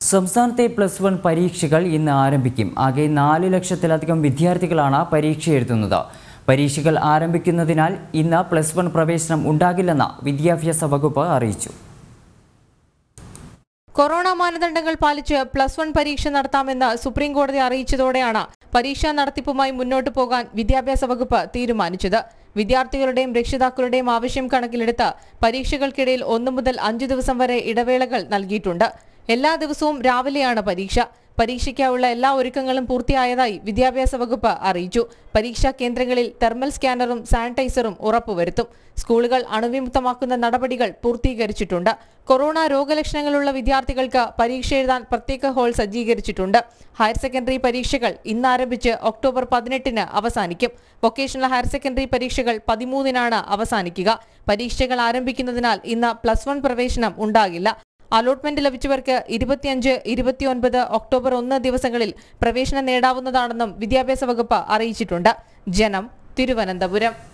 സംസ്ഥാനത്തെ plus one പരീക്ഷകൾ ഇന്ന് ആരംഭിക്കും ആകെ നാല് ലക്ഷത്തിലധികം വിദ്യാർത്ഥികളാണ് പരീക്ഷ എഴുതുന്നത് പരീക്ഷകൾ ആരംഭിക്കുന്നതിനാൽ ഇന്ന് പ്ലസ് വൺ പ്രവേശനം ഉണ്ടാകില്ലെന്ന് വിദ്യാഭ്യാസ വകുപ്പ് അറിയിച്ചു കൊറോണ മാനദണ്ഡങ്ങൾ പാലിച്ച് പ്ലസ് വൺ പരീക്ഷ നടത്താമെന്ന് സുപ്രീം കോടതി അറിയിച്ചതോടെയാണ് പരീക്ഷാ നടത്തിപ്പുമായി മുന്നോട്ടു പോകാൻ വിദ്യാഭ്യാസ വകുപ്പ് തീരുമാനിച്ചത് വിദ്യാർത്ഥികളുടെയും രക്ഷിതാക്കളുടെയും ആവശ്യം കണക്കിലെടുത്ത് പരീക്ഷകൾക്കിടയിൽ ഒന്നു മുതൽ അഞ്ചു ദിവസം വരെ ഇടവേളകൾ നൽകിയിട്ടുണ്ട് എല്ലാ ദിവസവും രാവിലെയാണ് പരീക്ഷ പരീക്ഷയ്ക്കായുള്ള എല്ലാ ഒരുക്കങ്ങളും പൂർത്തിയായതായി വിദ്യാഭ്യാസ വകുപ്പ് അറിയിച്ചു പരീക്ഷാ കേന്ദ്രങ്ങളിൽ തെർമൽ സ്കാനറും സാനിറ്റൈസറും ഉറപ്പുവരുത്തും സ്കൂളുകൾ അണുവിമുക്തമാക്കുന്ന നടപടികൾ പൂർത്തീകരിച്ചിട്ടുണ്ട് കൊറോണ രോഗലക്ഷണങ്ങളുള്ള വിദ്യാർത്ഥികൾക്ക് പരീക്ഷ എഴുതാൻ പ്രത്യേക ഹാൾ സജ്ജീകരിച്ചിട്ടുണ്ട് ഹയർ സെക്കൻഡറി പരീക്ഷകൾ ഇന്ന് ആരംഭിച്ച് ഒക്ടോബർ പതിനെട്ടിന് അവസാനിക്കും വൊക്കേഷണൽ ഹയർ സെക്കൻഡറി പരീക്ഷകൾ പതിമൂന്നിനാണ് അവസാനിക്കുക പരീക്ഷകൾ ആരംഭിക്കുന്നതിനാൽ ഇന്ന് പ്ലസ് വൺ പ്രവേശനം ഉണ്ടാകില്ല അലോട്ട്മെന്റ് ലഭിച്ചവർക്ക് ഇരുപത്തിയഞ്ച് ഇരുപത്തിയൊൻപത് ഒക്ടോബർ ഒന്ന് ദിവസങ്ങളിൽ പ്രവേശനം നേടാവുന്നതാണെന്നും വിദ്യാഭ്യാസ വകുപ്പ് അറിയിച്ചിട്ടുണ്ട് ജനം തിരുവനന്തപുരം